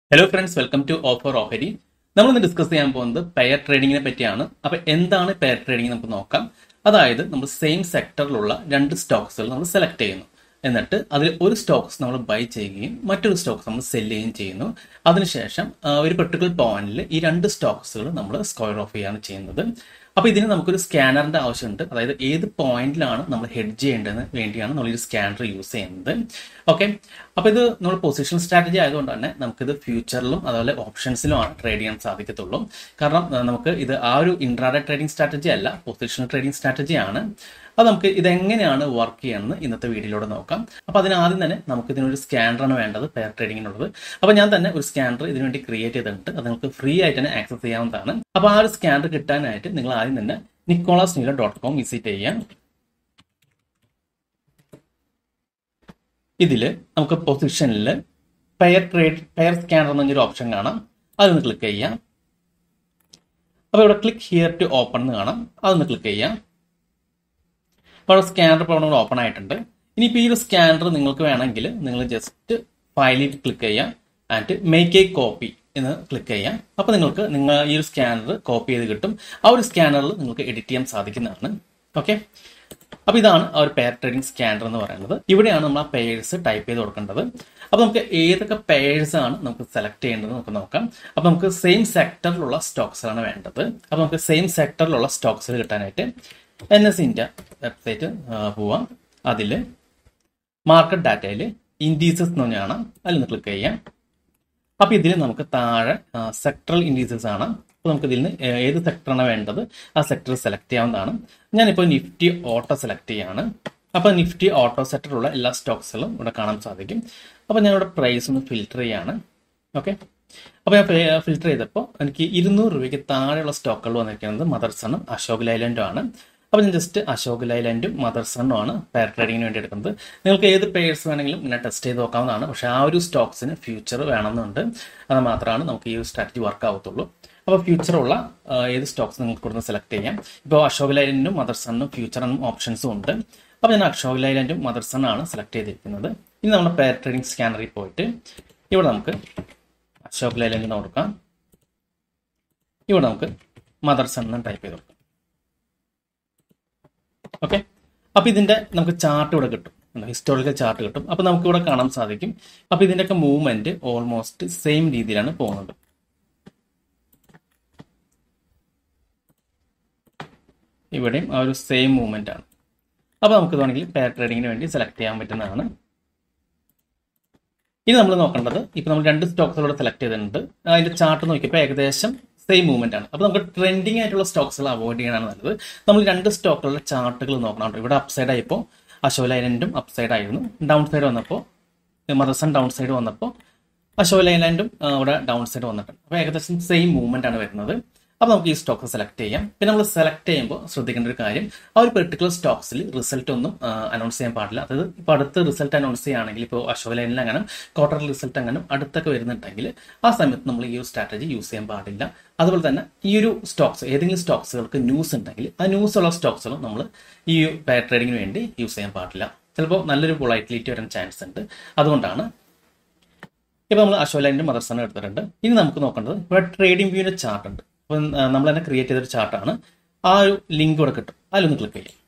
hello friends welcome to offer ഓഹരി നമ്മൾ ഇന്ന് ഡിസ്കസ് ചെയ്യാൻ പോകുന്നത് പെയർ ട്രേഡിങ്ങിനെ പറ്റിയാണ് അപ്പൊ എന്താണ് പെയർ ട്രേഡിംഗ് നമുക്ക് നോക്കാം അതായത് നമ്മൾ സെയിം സെക്ടറിലുള്ള രണ്ട് സ്റ്റോക്സുകൾ നമ്മൾ സെലക്ട് ചെയ്യുന്നു എന്നിട്ട് അതിൽ ഒരു സ്റ്റോക്സ് നമ്മൾ ബൈ ചെയ്യുകയും മറ്റൊരു സ്റ്റോക്സ് നമ്മൾ സെല് ചെയ്യുകയും ചെയ്യുന്നു അതിനുശേഷം ആ, ഒരു പെർട്ടിക്കുലർ പോയിന്റിൽ ഈ രണ്ട് സ്റ്റോക്സുകൾ നമ്മൾ സ്ക്വയർ ഓഫ് ചെയ്യുകയാണ് ചെയ്യുന്നത് അപ്പൊ ഇതിന് നമുക്കൊരു സ്കാനറിന്റെ ആവശ്യമുണ്ട് അതായത് ഏത് പോയിന്റിലാണ് നമ്മൾ ഹെഡ് ചെയ്യേണ്ടതിന് വേണ്ടിയാണ് നമ്മൾ ഈ സ്കാനർ യൂസ് ചെയ്യുന്നത് ഓക്കെ അപ്പൊ ഇത് നമ്മൾ പൊസിഷൻ സ്ട്രാറ്റജി ആയതുകൊണ്ട് തന്നെ നമുക്കിത് ഫ്യൂച്ചറിലും അതുപോലെ ഓപ്ഷൻസിലുമാണ് ട്രേഡ് ചെയ്യാൻ സാധിക്കത്തുള്ളൂ കാരണം ആ, നമുക്ക് ഇത് ആ ഒരു ഇൻട്രാഡേ ട്രേഡിംഗ് സ്ട്രാറ്റജി അല്ല പൊസിഷണൽ ട്രേഡിംഗ് സ്ട്രാറ്റജി ആണ് അത് നമുക്ക് ഇതെങ്ങനെയാണ് വർക്ക് ചെയ്യണമെന്ന് ഇന്നത്തെ വീഡിയോയിലൂടെ നോക്കാം അപ്പൊ അതിനാദ്യം തന്നെ നമുക്ക് ഇതിനൊരു സ്കാനറാണ് വേണ്ടത് പെയർ ട്രേഡിങ്ങിനുള്ളത് അപ്പൊ ഞാൻ തന്നെ ഒരു സ്കാനർ ഇതിനു വേണ്ടി ക്രിയേറ്റ് ചെയ്തിട്ടുണ്ട് അത് നിങ്ങൾക്ക് ഫ്രീ ആയിട്ട് തന്നെ ആക്സസ് ചെയ്യാവുന്നതാണ് അപ്പൊ ആ ഒരു സ്കാനർ കിട്ടാനായിട്ട് നിങ്ങൾ ആദ്യം തന്നെ നിക്കോളാസ് നീല ഡോട്ട് കോം വിസിറ്റ് ചെയ്യാം ഇതില് നമുക്ക് പൊസിഷനിൽ പെയർ ട്രേഡ് പെയർ സ്കാനർ എന്നൊരു ഓപ്ഷൻ കാണാം അതൊന്ന് ക്ലിക്ക് ചെയ്യാം അപ്പോൾ ഇവിടെ ക്ലിക്ക് ഹിയർ ടു ഓപ്പൺ എന്ന് കാണാം അതൊന്ന് ക്ലിക്ക് ചെയ്യാം അപ്പോൾ സ്കാനർ ഇപ്പോൾ ഇവിടെ ഓപ്പൺ ആയിട്ടുണ്ട് ഇനിയിപ്പോൾ ഈ ഒരു സ്കാനർ നിങ്ങൾക്ക് വേണമെങ്കിൽ നിങ്ങൾ ജസ്റ്റ് ഫയലിൽ ക്ലിക്ക് ചെയ്യാം ആൻഡ് മേക്ക് എ കോപ്പി എന്ന് ക്ലിക്ക് ചെയ്യാം അപ്പോൾ നിങ്ങൾക്ക് നിങ്ങൾ ഈ ഒരു സ്കാനർ കോപ്പി ചെയ്ത് കിട്ടും ആ ഒരു സ്കാനറിൽ നിങ്ങൾക്ക് എഡിറ്റ് ചെയ്യാൻ സാധിക്കുന്നതാണ് ഓക്കെ അപ്പോൾ ഇതാണ് ആ ഒരു പെയർ ട്രേഡിംഗ് സ്കാനർ എന്ന് പറയുന്നത് ഇവിടെയാണ് നമ്മൾ ആ പേഴ്സ് ടൈപ്പ് ചെയ്ത് കൊടുക്കേണ്ടത് അപ്പോൾ നമുക്ക് ഏതൊക്കെ പേഴ്സ് ആണ് നമുക്ക് സെലക്ട് ചെയ്യേണ്ടത് നമുക്ക് നോക്കാം അപ്പോൾ നമുക്ക് സെയിം സെക്ടറിലുള്ള സ്റ്റോക്സ് ആണ് വേണ്ടത് അപ്പോൾ നമുക്ക് സെയിം സെക്ടറിലുള്ള സ്റ്റോക്സ് കിട്ടാനായിട്ട് എൻ എസ് ഇന്ത്യ വെബ്സൈറ്റ് പോവാം അതിൽ മാർക്കറ്റ് ഡാറ്റയിൽ ഇൻഡീസസ് എന്ന് പറഞ്ഞാണ് അതിലൊന്ന് ക്ലിക്ക് ചെയ്യാം അപ്പോൾ ഇതിൽ നമുക്ക് താഴെ സെക്ടറൽ ഇൻഡീസസ് ആണ് അപ്പോൾ നമുക്ക് ഇതിൽ നിന്ന് ഏത് സെക്ടറാണ് വേണ്ടത് ആ സെക്ടർ സെലക്ട് ചെയ്യാവുന്നതാണ് ഞാനിപ്പോൾ നിഫ്റ്റി ഓട്ടോ സെലക്ട് ചെയ്യാണ് അപ്പോൾ നിഫ്റ്റി ഓട്ടോ സെക്ടറുള്ള എല്ലാ സ്റ്റോക്സുകളും ഇവിടെ കാണാൻ സാധിക്കും അപ്പോൾ ഞാനിവിടെ പ്രൈസ് ഒന്ന് ഫിൽറ്റർ ചെയ്യാണ് ഓക്കെ അപ്പോൾ ഞാൻ ഫിൽറ്റർ ചെയ്തപ്പോൾ എനിക്ക് ഇരുന്നൂറ് രൂപയ്ക്ക് താഴെയുള്ള സ്റ്റോക്കുകൾ വന്നിരിക്കുന്നത് മദർസണും അശോക് ലൈലൻഡും ആണ് അപ്പോൾ ഞാൻ ജസ്റ്റ് അശോക് ലൈലൻഡും മദർസണും ആണ് പെയർ ട്രേഡിങ്ങിന് വേണ്ടി എടുക്കുന്നത് നിങ്ങൾക്ക് ഏത് പേഴ്സ് വേണമെങ്കിലും ഇങ്ങനെ ടെസ്റ്റ് ചെയ്ത് നോക്കാവുന്നതാണ് പക്ഷേ ആ ഒരു സ്റ്റോക്സിന് ഫ്യൂച്ചർ വേണമെന്നുണ്ട് അത് മാത്രമാണ് നമുക്ക് ഈ ഒരു സ്ട്രാറ്റജി വർക്ക് ആവത്തുള്ളൂ അപ്പോൾ ഫ്യൂച്ചറുള്ള ഏത് സ്റ്റോക്സ് നിങ്ങൾക്ക് ഇവിടുന്ന് സെലക്ട് ചെയ്യാം ഇപ്പോൾ അശോക് ലൈലൻഡും മദർസണും ഫ്യൂച്ചറിനും ഓപ്ഷൻസും ഉണ്ട് അപ്പോൾ ഞാൻ അശോക് ലൈലൻഡും മദർസണാണ് സെലക്ട് ചെയ്തിരിക്കുന്നത് ഇനി നമ്മൾ പെയർ ട്രേഡിംഗ് സ്കാനറിൽ പോയിട്ട് ഇവിടെ നമുക്ക് അശോക് ലൈലൻഡ് കൊടുക്കാം ഇവിടെ നമുക്ക് മദർസൺ എന്ന് ടൈപ്പ് ചെയ്ത് കൊടുക്കാം ഓക്കെ അപ്പൊ ഇതിന്റെ നമുക്ക് ചാർട്ട് ഇവിടെ കിട്ടും ഹിസ്റ്റോറിക്കൽ ചാർട്ട് കിട്ടും അപ്പൊ നമുക്ക് ഇവിടെ കാണാൻ സാധിക്കും അപ്പൊ ഇതിന്റെയൊക്കെ മൂവ്മെന്റ് ഓൾമോസ്റ്റ് സെയിം രീതിയിലാണ് പോകുന്നത് ഇവിടെയും ആ ഒരു സെയിം മൂവ്മെന്റ് ആണ് അപ്പൊ നമുക്ക് വേണമെങ്കിൽ പെയർ ട്രേഡിങ്ങിന് വേണ്ടി സെലക്ട് ചെയ്യാൻ പറ്റുന്നതാണ് ഇനി നമ്മൾ നോക്കേണ്ടത് ഇപ്പൊ നമ്മൾ രണ്ട് സ്റ്റോക്സുകളോട് സെലക്ട് ചെയ്തിട്ടുണ്ട് അതിന്റെ ചാർട്ട് നോക്കിയപ്പോൾ ഏകദേശം സെയിം മൂവ്മെന്റ് ആണ് അപ്പൊ നമുക്ക് ട്രെൻഡിങ് ആയിട്ടുള്ള സ്റ്റോക്സുകൾ അവോയ്ഡ് ചെയ്യാനാണ് നല്ലത് നമ്മൾ രണ്ട് സ്റ്റോക്കുകളുടെ ചാർട്ടുകൾ നോക്കണം ഇവിടെ അപ്സൈഡ് ആയപ്പോൾ അശോക് ലൈലൻഡും അപ്സൈഡ് ആയിരുന്നു ഡൗൺ സൈഡ് വന്നപ്പോൾ മദർസൺ ഡൗൺ സൈഡ് വന്നപ്പോൾ അശോക് ലൈലാൻഡും ഇവിടെ ഡൗൺ സൈഡ് വന്നിട്ടുണ്ട് അപ്പോൾ ഏകദേശം സെയിം മൂവ്മെന്റ് ആണ് വരുന്നത് അപ്പോൾ നമുക്ക് ഈ സ്റ്റോക്ക് സെലക്ട് ചെയ്യാം പിന്നെ നമ്മൾ സെലക്ട് ചെയ്യുമ്പോൾ ശ്രദ്ധിക്കേണ്ട ഒരു കാര്യം ആ ഒരു പെർട്ടിക്കുലർ സ്റ്റോക്സിൽ റിസൾട്ട് ഒന്നും അനൗൺസ് ചെയ്യാൻ പാടില്ല അതായത് ഇപ്പോൾ അടുത്ത റിസൾട്ട് അനൗൺസ് ചെയ്യുകയാണെങ്കിൽ ഇപ്പോൾ അശോക് ലൈനിൽ അങ്ങനെ ക്വാർട്ടർ റിസൾട്ട് അങ്ങനെ അടുത്തൊക്കെ വരുന്നുണ്ടെങ്കിൽ ആ സമയത്ത് നമ്മൾ ഈ ഒരു സ്ട്രാറ്റജി യൂസ് ചെയ്യാൻ പാടില്ല അതുപോലെ തന്നെ ഈ ഒരു സ്റ്റോക്സ് ഏതെങ്കിലും സ്റ്റോക്സുകൾക്ക് ന്യൂസ് ഉണ്ടെങ്കിൽ ആ ന്യൂസ് ഉള്ള സ്റ്റോക്സുകൾ നമ്മൾ ഈ പെയർ ട്രേഡിങ്ങിന് വേണ്ടി യൂസ് ചെയ്യാൻ പാടില്ല ചിലപ്പോൾ നല്ലൊരു വൊളൈറ്റിലിറ്റി വരാൻ ചാൻസ് ഉണ്ട് അതുകൊണ്ടാണ് ഇപ്പൊ നമ്മൾ അശോലൈൻ്റെ മദർസൺ എടുത്തിട്ടുണ്ട് ഇനി നമുക്ക് നോക്കേണ്ടത് ഇവിടെ ട്രേഡിംഗ് വ്യൂവിന്റെ ചാർട്ട് ഉണ്ട് അപ്പം നമ്മൾ തന്നെ ക്രിയേറ്റ് ചെയ്തൊരു ചാർട്ടാണ് ആ ഒരു ലിങ്ക് ഇവിടെ കിട്ടും അതിലൊന്ന് ക്ലിക്ക് ചെയ്യാം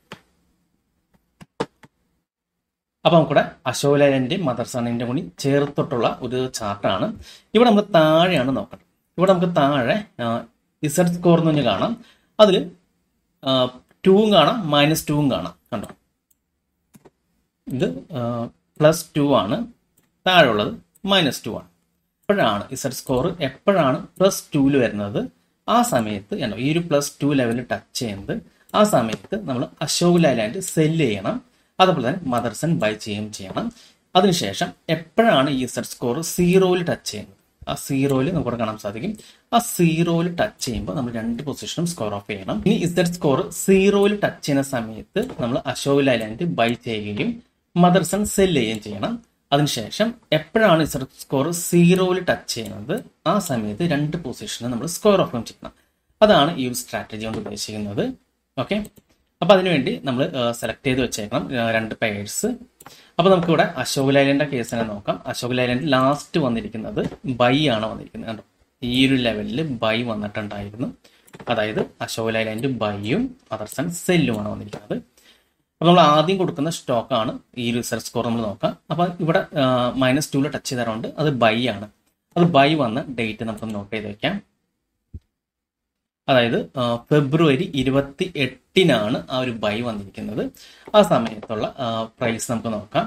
അപ്പൊ നമുക്കിവിടെ അശോലൈൻ്റെ മദർസണിന്റെ കൂടി ചേർത്തിട്ടുള്ള ഒരു ചാർട്ടാണ് ഇവിടെ നമ്മൾ താഴെയാണ് നോക്കേണ്ടത് ഇവിടെ നമുക്ക് താഴെ ഇസഡ് സ്കോർ എന്ന് പറഞ്ഞ് കാണാം അതിൽ ടൂവും കാണാം മൈനസ് ടൂവും കാണാം കണ്ടോ ഇത് പ്ലസ് ടു ആണ് താഴെയുള്ളത് മൈനസ് ടു ആണ് എപ്പോഴാണ് ഇസഡ് സ്കോർ എപ്പോഴാണ് പ്ലസ് ടുവിൽ വരുന്നത് ആ സമയത്ത് എന്നോ ഈ ഒരു പ്ലസ് ടു ലെവലിൽ ടച്ച് ചെയ്യുന്നത് ആ സമയത്ത് നമ്മൾ അശോക് ലൈലാൻഡ് സെല്ല് ചെയ്യണം അതുപോലെ തന്നെ മദർസൺ ബൈ ചെയ്യുകയും ചെയ്യണം അതിനുശേഷം എപ്പോഴാണ് ഈ ഇസഡ് സ്കോർ സീറോയിൽ ടച്ച് ചെയ്യുന്നത് ആ സീറോയിൽ നമുക്ക് കാണാൻ സാധിക്കും ആ സീറോയിൽ ടച്ച് ചെയ്യുമ്പോൾ നമ്മൾ രണ്ട് പൊസിഷനും സ്കോർ ഓഫ് ചെയ്യണം ഇനി ഇസഡ് സ്കോർ സീറോയിൽ ടച്ച് ചെയ്യുന്ന സമയത്ത് നമ്മൾ അശോക് ലൈലാൻഡ് ബൈ ചെയ്യുകയും മദർസൺ സെല്ല് ചെയ്യുകയും ചെയ്യണം അതിനുശേഷം എപ്പോഴാണ് ഇസഡ് സ്കോർ സീറോയിൽ ടച്ച് ചെയ്യുന്നത് ആ സമയത്ത് രണ്ട് പൊസിഷന് നമ്മൾ സ്കോർ ഓഫ് ചെയ്യണം അതാണ് ഈ ഒരു സ്ട്രാറ്റജി കൊണ്ട് ഉദ്ദേശിക്കുന്നത് ഓക്കെ അപ്പൊ അതിനുവേണ്ടി നമ്മൾ സെലക്ട് ചെയ്ത് വെച്ചേക്കണം രണ്ട് പെയർസ് അപ്പോൾ നമുക്കിവിടെ അശോക് ലൈലൻഡിന്റെ കേസിനെ നോക്കാം അശോക് ലൈലൻഡ് ലാസ്റ്റ് വന്നിരിക്കുന്നത് ബൈ ആണ് വന്നിരിക്കുന്നത് കണ്ടോ ഈ ഒരു ലെവലിൽ ബൈ വന്നിട്ടുണ്ടായിരുന്നു അതായത് അശോക് ലൈലൻഡ് ബൈയും അതർസൺ സെല്ലുമാണ് വന്നിരിക്കുന്നത് അപ്പോൾ നമ്മൾ ആദ്യം കൊടുക്കുന്ന സ്റ്റോക്കാണ് ഈ ഒരു സെൽ സ്കോർ നമ്മൾ നോക്കാം അപ്പോൾ ഇവിടെ മൈനസ് ടൂല് ടച്ച് ചെയ്തതുകൊണ്ട് അത് ബൈ ആണ് അത് ബൈ വന്ന ഡേറ്റ് നമുക്ക് നോട്ട് ചെയ്ത് വെക്കാം അതായത് ഫെബ്രുവരി ഇരുപത്തി എട്ടിനാണ് ആ ഒരു ബൈ വന്നിരിക്കുന്നത് ആ സമയത്തുള്ള പ്രൈസ് നമുക്ക് നോക്കാം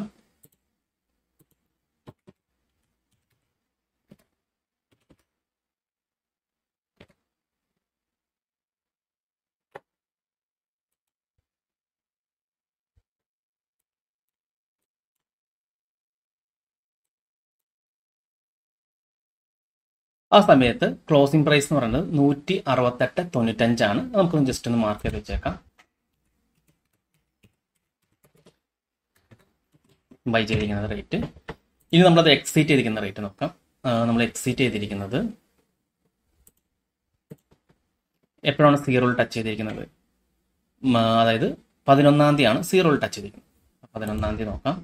ആ സമയത്ത് ക്ലോസിംഗ് പ്രൈസ് എന്ന് പറയുന്നത് നൂറ്റി അറുപത്തെട്ട് തൊണ്ണൂറ്റഞ്ചാണ് നമുക്കൊന്ന് ജസ്റ്റ് ഒന്ന് മാർക്ക് ചെയ്ത് വെച്ചേക്കാം ബൈ ചെയ്തിരിക്കുന്ന റേറ്റ് ഇനി നമ്മളത് എക്സീറ്റ് ചെയ്തിരിക്കുന്ന റേറ്റ് നോക്കാം നമ്മൾ എക്സീറ്റ് ചെയ്തിരിക്കുന്നത് എപ്പോഴാണ് സീറോയിൽ ടച്ച് ചെയ്തിരിക്കുന്നത് അതായത് പതിനൊന്നാം തീയതിയാണ് സീറോയിൽ ടച്ച് ചെയ്തിരിക്കുന്നത് പതിനൊന്നാം തീയതി നോക്കാം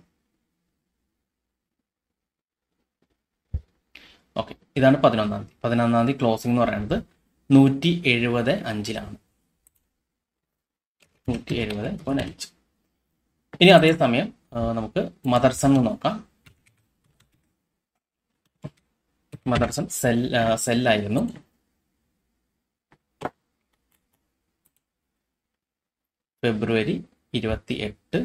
ഓക്കെ ഇതാണ് പതിനൊന്നാം തീയതി പതിനൊന്നാം തീയതി ക്ലോസിംഗ് എന്ന് പറയുന്നത് നൂറ്റി എഴുപത് അഞ്ചിലാണ് നൂറ്റി എഴുപത് പോയിന്റ് അഞ്ച് ഇനി അതേസമയം നമുക്ക് മദർസൺ നോക്കാം മദർസൺ സെൽ സെല്ലായിരുന്നു ഫെബ്രുവരി ഇരുപത്തി എട്ട്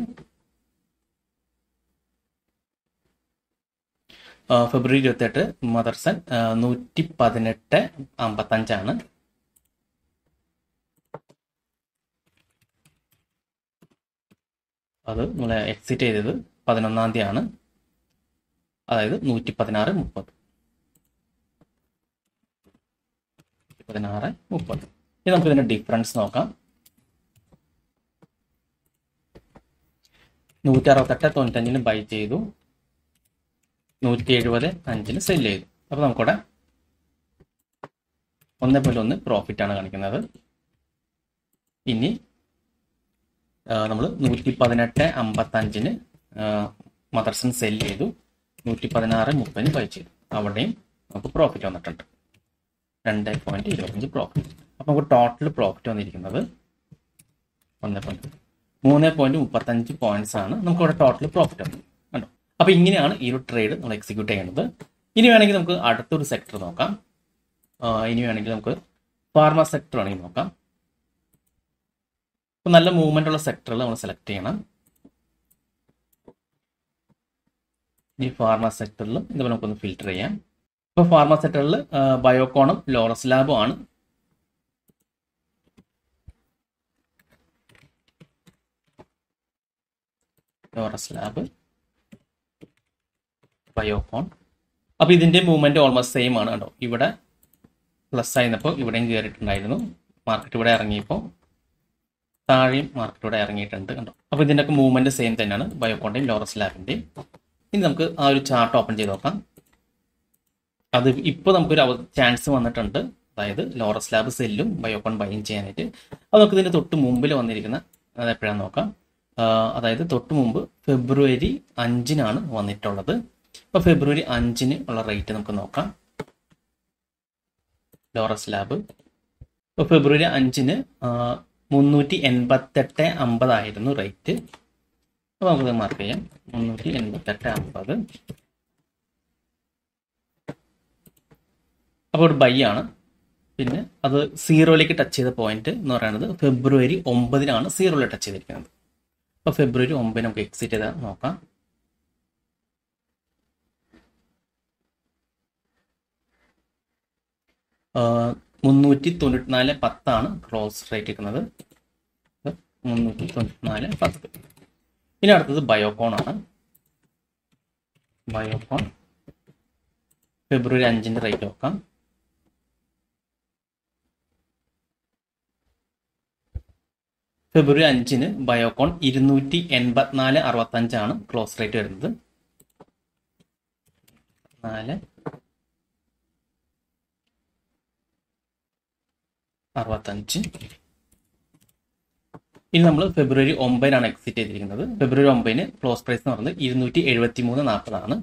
ഫെബ്രുവരി ഇരുപത്തെട്ട് മദർസൺ നൂറ്റി പതിനെട്ട് അമ്പത്തഞ്ചാണ് അത് നമ്മൾ എക്സിറ്റ് ചെയ്തത് പതിനൊന്നാം തീയതിയാണ് അതായത് നൂറ്റി പതിനാറ് മുപ്പത് പതിനാറ് മുപ്പത് ഇനി നമുക്ക് ഇതിന്റെ ഡിഫറൻസ് നോക്കാം നൂറ്റി അറുപത്തെട്ട് തൊണ്ണൂറ്റഞ്ചിന് ബൈ ചെയ്തു നൂറ്റി എഴുപത് അഞ്ചിന് സെല് ചെയ്തു അപ്പോൾ നമുക്കിവിടെ ഒന്ന് പോയിന്റ് ഒന്ന് പ്രോഫിറ്റ് ആണ് കാണിക്കുന്നത് ഇനി നമ്മൾ നൂറ്റി പതിനെട്ട് അമ്പത്തഞ്ചിന് മദർസൺ സെല് ചെയ്തു നൂറ്റി പതിനാറ് മുപ്പതിന് ബൈ ചെയ്തു അവിടെയും നമുക്ക് പ്രോഫിറ്റ് വന്നിട്ടുണ്ട് രണ്ട് പോയിന്റ് ഇരുപത്തഞ്ച് പ്രോഫിറ്റ് അപ്പോൾ നമുക്ക് ടോട്ടൽ പ്രോഫിറ്റ് വന്നിരിക്കുന്നത് ഒന്ന് പോയിന്റ് മൂന്ന് പോയിന്റ് മുപ്പത്തഞ്ച് പോയിന്റ്സ് ആണ് നമുക്ക് ഇവിടെ ടോട്ടൽ പ്രോഫിറ്റ് വന്നത് കണ്ടോ അപ്പൊ ഇങ്ങനെയാണ് ഈ ഒരു ട്രേഡ് നമ്മൾ എക്സിക്യൂട്ട് ചെയ്യുന്നത് ഇനി വേണമെങ്കിൽ നമുക്ക് അടുത്തൊരു സെക്ടർ നോക്കാം ഇനി വേണമെങ്കിൽ നമുക്ക് ഫാർമ സെക്ടർ വേണമെങ്കിൽ നോക്കാം അപ്പൊ നല്ല മൂവ്മെന്റ് ഉള്ള സെക്ടറിൽ നമ്മൾ സെലക്ട് ചെയ്യണം ഈ ഫാർമ സെക്ടറിൽ ഇതുപോലെ നമുക്കൊന്ന് ഫിൽറ്റർ ചെയ്യാം ഇപ്പോൾ ഫാർമ സെക്ടറിൽ ബയോകോണും ലോറസ് ലാബും ആണ് ലോറസ് ലാബ് ബയോകോൺ അപ്പോൾ ഇതിന്റെ മൂവ്മെന്റ് ഓൾമോസ്റ്റ് സെയിം ആണ് കേട്ടോ ഇവിടെ പ്ലസ് ആയിരുന്നപ്പോൾ ഇവിടെയും കയറിയിട്ടുണ്ടായിരുന്നു മാർക്കറ്റ് ഇവിടെ ഇറങ്ങിയപ്പോൾ താഴെയും മാർക്കറ്റ് ഇവിടെ ഇറങ്ങിയിട്ടുണ്ട് കണ്ടോ അപ്പോൾ ഇതിൻ്റെയൊക്കെ മൂവ്മെന്റ് സെയിം തന്നെയാണ് ബയോകോണിന്റെയും ലോറസ് ലാബിന്റെയും ഇനി നമുക്ക് ആ ഒരു ചാർട്ട് ഓപ്പൺ ചെയ്ത് നോക്കാം അത് ഇപ്പോൾ നമുക്കൊരു ചാൻസ് വന്നിട്ടുണ്ട് അതായത് ലോറസ് ലാബ് സെല്ലും ബയോകോൺ ബൈയും ചെയ്യാനായിട്ട് അത് നമുക്ക് ഇതിന്റെ തൊട്ട് മുമ്പിൽ വന്നിരിക്കുന്ന അത് എപ്പോഴാന്ന് നോക്കാം അതായത് തൊട്ട് മുമ്പ് ഫെബ്രുവരി അഞ്ചിനാണ് വന്നിട്ടുള്ളത് അപ്പോൾ ഫെബ്രുവരി അഞ്ചിന് ഉള്ള റേറ്റ് നമുക്ക് നോക്കാം ലോറസ് ലാബ് ഇപ്പോൾ ഫെബ്രുവരി അഞ്ചിന് മുന്നൂറ്റി എൺപത്തെട്ട് അമ്പതായിരുന്നു റേറ്റ് അപ്പോൾ നമുക്കത് മാർക്ക് ചെയ്യാം മുന്നൂറ്റി എൺപത്തെട്ട് അമ്പത് അപ്പോൾ ഒരു ബൈ ആണ് പിന്നെ അത് സീറോയിലേക്ക് ടച്ച് ചെയ്ത പോയിന്റ് എന്ന് പറയുന്നത് ഫെബ്രുവരി ഒമ്പതിനാണ് സീറോയിൽ ടച്ച് ചെയ്തിരിക്കുന്നത് അപ്പോൾ ഫെബ്രുവരി ഒമ്പതിന് നമുക്ക് എക്സിറ്റ് ചെയ്താൽ നോക്കാം മുന്നൂറ്റി തൊണ്ണൂറ്റിനാല് പത്താണ് ക്ലോസ് റേറ്റ് ഇരിക്കുന്നത് മുന്നൂറ്റി തൊണ്ണൂറ്റിനാല് പത്ത് ഇനി അടുത്തത് ബയോകോൺ ആണ് ബയോകോൺ ഫെബ്രുവരി അഞ്ചിൻ്റെ റേറ്റ് നോക്കാം ഫെബ്രുവരി അഞ്ചിന് ബയോകോൺ ഇരുന്നൂറ്റി എൺപത്തിനാല് അറുപത്തഞ്ചാണ് ക്ലോസ് റേറ്റ് വരുന്നത് നാല് അറുപത്തഞ്ച് ഇനി നമ്മൾ ഫെബ്രുവരി ഒമ്പതിനാണ് എക്സിറ്റ് ചെയ്തിരിക്കുന്നത് ഫെബ്രുവരി ഒമ്പതിന് ക്ലോസ് പ്രൈസ് എന്ന് പറയുന്നത് ഇരുന്നൂറ്റി എഴുപത്തി മൂന്ന് നാൽപ്പതാണ്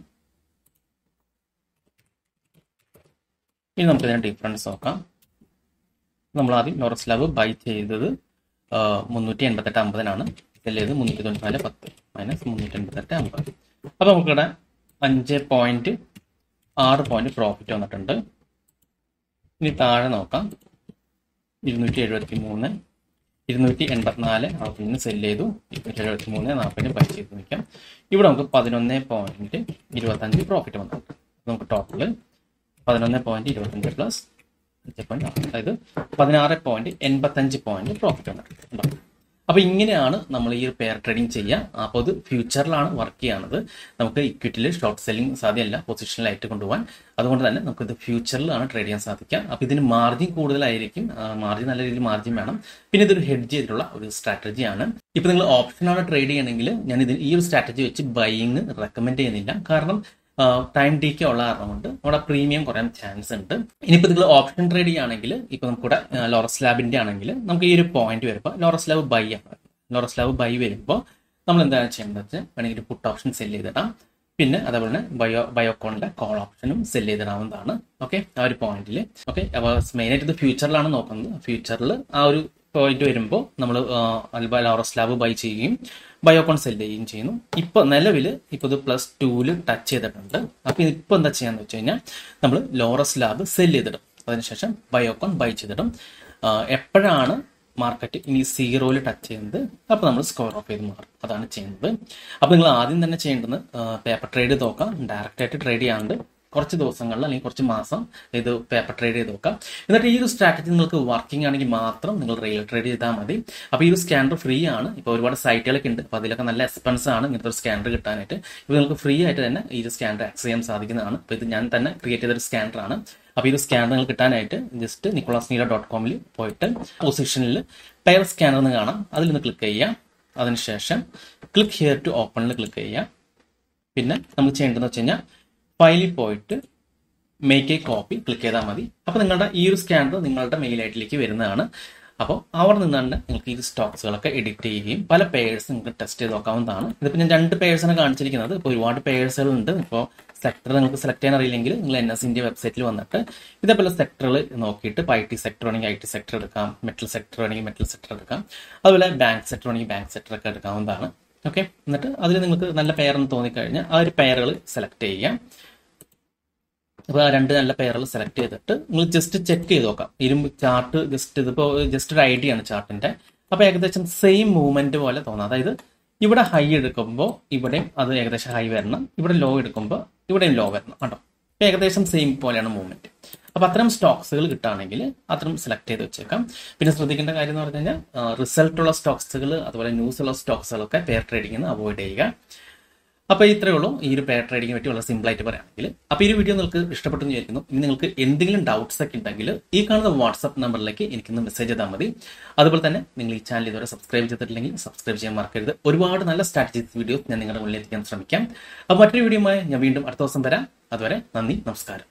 ഇനി നമുക്ക് ഇതിന്റെ ഡിഫറൻസ് നോക്കാം നമ്മൾ ആദ്യം ലോറസ് ലാബ് ബൈ ചെയ്തത് മുന്നൂറ്റി എൺപത്തെട്ട് അമ്പതിനാണ് സെല് ചെയ്ത് മുന്നൂറ്റി തൊണ്ണൂറ്റിനാല് പത്ത് മൈനസ് മുന്നൂറ്റി എൺപത്തെട്ട് അമ്പത് അപ്പോൾ നമുക്കിവിടെ അഞ്ച് പോയിന്റ് ആറ് പോയിന്റ് പ്രോഫിറ്റ് വന്നിട്ടുണ്ട് ഇനി താഴെ നോക്കാം ഇരുന്നൂറ്റി എഴുപത്തി മൂന്ന് ഇരുന്നൂറ്റി എൺപത്തിനാല് നാൽപ്പതിന് സെല് ചെയ്തു ഇരുന്നൂറ്റി എഴുപത്തി മൂന്ന് നാൽപ്പതിന് ബൈ ചെയ്ത് നിൽക്കാം ഇവിടെ നമുക്ക് പതിനൊന്ന് പോയിന്റ് ഇരുപത്തഞ്ച് പ്രോഫിറ്റ് വന്നിട്ടുണ്ട് നമുക്ക് ടോട്ടല് പതിനൊന്ന് പോയിന്റ് ഇരുപത്തഞ്ച് പ്ലസ് അഞ്ച് പോയിന്റ് ആറ് അതായത് പതിനാറ് പോയിന്റ് എൺപത്തഞ്ച് പോയിന്റ് പ്രോഫിറ്റ് വന്നിട്ടുണ്ട് ഉണ്ടോ അപ്പൊ ഇങ്ങനെയാണ് നമ്മൾ ഈ പെയർ ട്രേഡിംഗ് ചെയ്യുക അപ്പോൾ അത് ഫ്യൂച്ചറിലാണ് വർക്ക് ചെയ്യുന്നത് നമുക്ക് ഇക്വിറ്റിയിൽ ഷോർട്ട് സെല്ലിംഗ് സാധ്യമല്ല പൊസിഷനിലായിട്ട് കൊണ്ടുപോകാൻ അതുകൊണ്ട് തന്നെ നമുക്ക് ഇത് ഫ്യൂച്ചറിലാണ് ട്രേഡ് ചെയ്യാൻ സാധിക്കുക അപ്പൊ ഇതിന് മാർജിൻ കൂടുതലായിരിക്കും മാർജിൻ നല്ല രീതിയിൽ മാർജിൻ വേണം പിന്നെ ഇതൊരു ഹെഡ് ചെയ്തിട്ടുള്ള ഒരു സ്ട്രാറ്റജിയാണ് ഇപ്പൊ നിങ്ങൾ ഓപ്ഷനാണ് ട്രേഡ് ചെയ്യണമെങ്കിൽ ഞാൻ ഇത് ഈ ഒരു സ്ട്രാറ്റജി വെച്ച് ബൈയിങ് റെക്കമെൻഡ് ചെയ്യുന്നില്ല കാരണം ടൈം ഡീക്കെ ഉള്ള കാരണം കൊണ്ട് നമ്മുടെ പ്രീമിയം കുറയാൻ ചാൻസ് ഉണ്ട് ഇനിയിപ്പോൾ നിങ്ങൾ ഓപ്ഷൻ ട്രേഡ് ചെയ്യുകയാണെങ്കിൽ ഇപ്പോൾ നമുക്കിവിടെ ലോറസ് ലാബിന്റെ ആണെങ്കിൽ നമുക്ക് ഈ ഒരു പോയിന്റ് വരുമ്പോൾ ലോറസ് ലാബ് ബൈ ആണ് ലോറസ് ലാബ് ബൈ വരുമ്പോൾ നമ്മൾ എന്താണ് ചെയ്യേണ്ടത് വെച്ചാൽ വേണമെങ്കിൽ പുട്ട് ഓപ്ഷൻ സെല് ചെയ്തിടാം പിന്നെ അതേപോലെ തന്നെ ബയോ ബയോകോണിന്റെ കോൾ ഓപ്ഷനും സെല് ചെയ്തിടാവുന്നതാണ് ഓക്കെ ആ ഒരു പോയിന്റിൽ ഓക്കെ അപ്പോൾ മെയിനായിട്ട് ഇത് ഫ്യൂച്ചറിലാണ് നോക്കുന്നത് ഫ്യൂച്ചറിൽ ആ ഒരു പോയിന്റ് വരുമ്പോൾ നമ്മൾ ലോറസ് ലാബ് ബൈ ചെയ്യുകയും ബയോകോൺ സെല് ചെയ്യുകയും ചെയ്യുന്നു ഇപ്പൊ നിലവിൽ ഇപ്പൊ ഇത് പ്ലസ് ടൂല് ടച്ച് ചെയ്തിട്ടുണ്ട് അപ്പൊ ഇപ്പൊ എന്താ ചെയ്യാന്ന് വെച്ച് കഴിഞ്ഞാൽ നമ്മൾ ലോറസ് ലാബ് സെല് ചെയ്തിടും അതിനുശേഷം ബയോകോൺ ബൈ ചെയ്തിടും എപ്പോഴാണ് മാർക്കറ്റ് ഇനി സീറോയിൽ ടച്ച് ചെയ്യുന്നത് അപ്പോൾ നമ്മൾ സ്ക്വയർ ഓഫ് ചെയ്ത് മാറും അതാണ് ചെയ്യുന്നത് അപ്പോൾ നിങ്ങൾ ആദ്യം തന്നെ ചെയ്യേണ്ടത് പേപ്പർ ട്രേഡ് നോക്കാം ഡയറക്റ്റ് ആയിട്ട് ട്രേഡ് ചെയ്യാണ്ട് കുറച്ച് ദിവസങ്ങളിൽ അല്ലെങ്കിൽ കുറച്ച് മാസം ഇത് പേപ്പർ ട്രേഡ് ചെയ്ത് നോക്കാം എന്നിട്ട് ഈ ഒരു സ്ട്രാറ്റജി നിങ്ങൾക്ക് വർക്കിംഗ് ആണെങ്കിൽ മാത്രം നിങ്ങൾ റെയിൽ ട്രേഡ് ചെയ്താൽ മതി അപ്പോൾ ഈ ഒരു സ്കാനർ ഫ്രീ ആണ് ഇപ്പോൾ ഒരുപാട് സൈറ്റുകളൊക്കെ ഉണ്ട് അപ്പോൾ അതിലൊക്കെ നല്ല എക്സ്പെൻസ് ആണ് ഇങ്ങനത്തെ ഒരു സ്കാനർ കിട്ടാനായിട്ട് ഇപ്പോൾ നിങ്ങൾക്ക് ഫ്രീ ആയിട്ട് തന്നെ ഈ ഒരു സ്കാനർ ആക്സസ് ചെയ്യാൻ സാധിക്കുന്നതാണ് അപ്പോൾ ഇത് ഞാൻ തന്നെ ക്രിയേറ്റ് ചെയ്ത ഒരു സ്കാനറാണ് അപ്പോൾ ഈ ഒരു സ്കാനർ നിങ്ങൾ കിട്ടാനായിട്ട് ജസ്റ്റ് നിക്കോളാസ് നീല ഡോട്ട് കോമിൽ പോയിട്ട് പൊസിഷനിൽ പെയർ സ്കാനർ എന്ന് കാണാം അതിൽ നിന്ന് ക്ലിക്ക് ചെയ്യാം അതിനുശേഷം ക്ലിക്ക് ഹിയർ ടു ഓപ്പണിൽ ക്ലിക്ക് ചെയ്യാം പിന്നെ നമുക്ക് ചെയ്യേണ്ടതെന്ന് വെച്ച് കഴിഞ്ഞാൽ ഫയലിൽ പോയിട്ട് മേക്ക് എ കോപ്പി ക്ലിക്ക് ചെയ്താൽ മതി അപ്പോൾ നിങ്ങളുടെ ഈ ഒരു സ്കാനർ നിങ്ങളുടെ മെയിൽ ഐഡിയിലേക്ക് വരുന്നതാണ് അപ്പോൾ അവിടെ നിന്നാണ് നിങ്ങൾക്ക് ഈ സ്റ്റോക്സുകളൊക്കെ എഡിറ്റ് ചെയ്യുകയും പല പേഴ്സ് നിങ്ങൾക്ക് ടെസ്റ്റ് ചെയ്ത് നോക്കാവുന്നതാണ് ഇതിപ്പോൾ ഞാൻ രണ്ട് പേഴ്സാണ് കാണിച്ചിരിക്കുന്നത് ഇപ്പോൾ ഒരുപാട് പേഴ്സുകളുണ്ട് ഇപ്പോൾ സെക്ടർ നിങ്ങൾക്ക് സെലക്ട് ചെയ്യാൻ അറിയില്ലെങ്കിൽ നിങ്ങൾ എൻ എസ് ഇന്ത്യ വെബ്സൈറ്റിൽ വന്നിട്ട് ഇതേപോലെ സെക്ടറുകൾ നോക്കിയിട്ട് ഇപ്പോൾ ഐ ടി സെക്ടർ വേണമെങ്കിൽ ഐ ടി സെക്ടർ എടുക്കാം മെറ്റൽ സെക്ടർ വേണമെങ്കിൽ മെറ്റൽ സെക്ടർ എടുക്കാം അതുപോലെ ബാങ്ക് സെക്ടർ വേണമെങ്കിൽ ബാങ്ക് സെക്ടർ ഒക്കെ എടുക്കാവുന്നതാണ് ഓക്കെ എന്നിട്ട് അതിൽ നിങ്ങൾക്ക് നല്ല പെയറെന്ന് തോന്നിക്കഴിഞ്ഞാൽ ആ ഒരു പെയറുകൾ സെലക്ട് ചെയ്യാം അപ്പോൾ ആ രണ്ട് നല്ല പെയറുകൾ സെലക്ട് ചെയ്തിട്ട് നിങ്ങൾ ജസ്റ്റ് ചെക്ക് ചെയ്ത് നോക്കാം ഇരുമ്പ് ചാർട്ട് ജസ്റ്റ് ഇതിപ്പോൾ ജസ്റ്റ് ഒരു ഐഡിയ ആണ് ചാർട്ടിന്റെ അപ്പോൾ ഏകദേശം സെയിം മൂവ്മെന്റ് പോലെ തോന്നാം അതായത് ഇവിടെ ഹൈ എടുക്കുമ്പോൾ ഇവിടെയും അത് ഏകദേശം ഹൈ വരണം ഇവിടെ ലോ എടുക്കുമ്പോൾ ഇവിടെയും ലോ വരണം കേട്ടോ ഏകദേശം സെയിം പോലെയാണ് മൂവ്മെന്റ് അപ്പൊ അത്തരം സ്റ്റോക്സുകൾ കിട്ടുകയാണെങ്കിൽ അത്തരം സെലക്ട് ചെയ്ത് വെച്ചേക്കാം പിന്നെ ശ്രദ്ധിക്കേണ്ട കാര്യം എന്ന് പറഞ്ഞു കഴിഞ്ഞാൽ റിസൾട്ട് ഉള്ള സ്റ്റോക്സുകൾ അതുപോലെ ന്യൂസ് ഉള്ള സ്റ്റോക്സുകളൊക്കെ പെയർ ട്രേഡിംഗ് അവോയ്ഡ് ചെയ്യുക അപ്പോൾ ഇത്രയേ ഉള്ളൂ ഈ ഒരു പെയർ ട്രേഡിങ്ങിനെ പറ്റി വളരെ സിമ്പിൾ ആയിട്ട് പറയുകയാണെങ്കിൽ അപ്പോൾ ഈ ഒരു വീഡിയോ നിങ്ങൾക്ക് ഇഷ്ടപ്പെട്ടു എന്ന് വിചാരിക്കുന്നു ഇനി നിങ്ങൾക്ക് എന്തെങ്കിലും ഡൗട്ട്സ് ഒക്കെ ഉണ്ടെങ്കിൽ ഈ കാണുന്ന വാട്സ്ആപ്പ് നമ്പറിലേക്ക് എനിക്കൊന്ന് മെസ്സേജ് ചെയ്താൽ മതി അതുപോലെ തന്നെ നിങ്ങൾ ഈ ചാനൽ ഇതുവരെ സബ്സ്ക്രൈബ് ചെയ്തിട്ടില്ലെങ്കിൽ സബ്സ്ക്രൈബ് ചെയ്യാൻ മറക്കരുത് ഒരുപാട് നല്ല സ്ട്രാറ്റജീസ് വീഡിയോസ് ഞാൻ നിങ്ങളുടെ മുന്നിൽ എത്തിക്കാൻ ശ്രമിക്കാം അപ്പോൾ മറ്റൊരു വീഡിയോയുമായി ഞാൻ വീണ്ടും അടുത്ത ദിവസം വരാം അതുവരെ നന്ദി നമസ്കാരം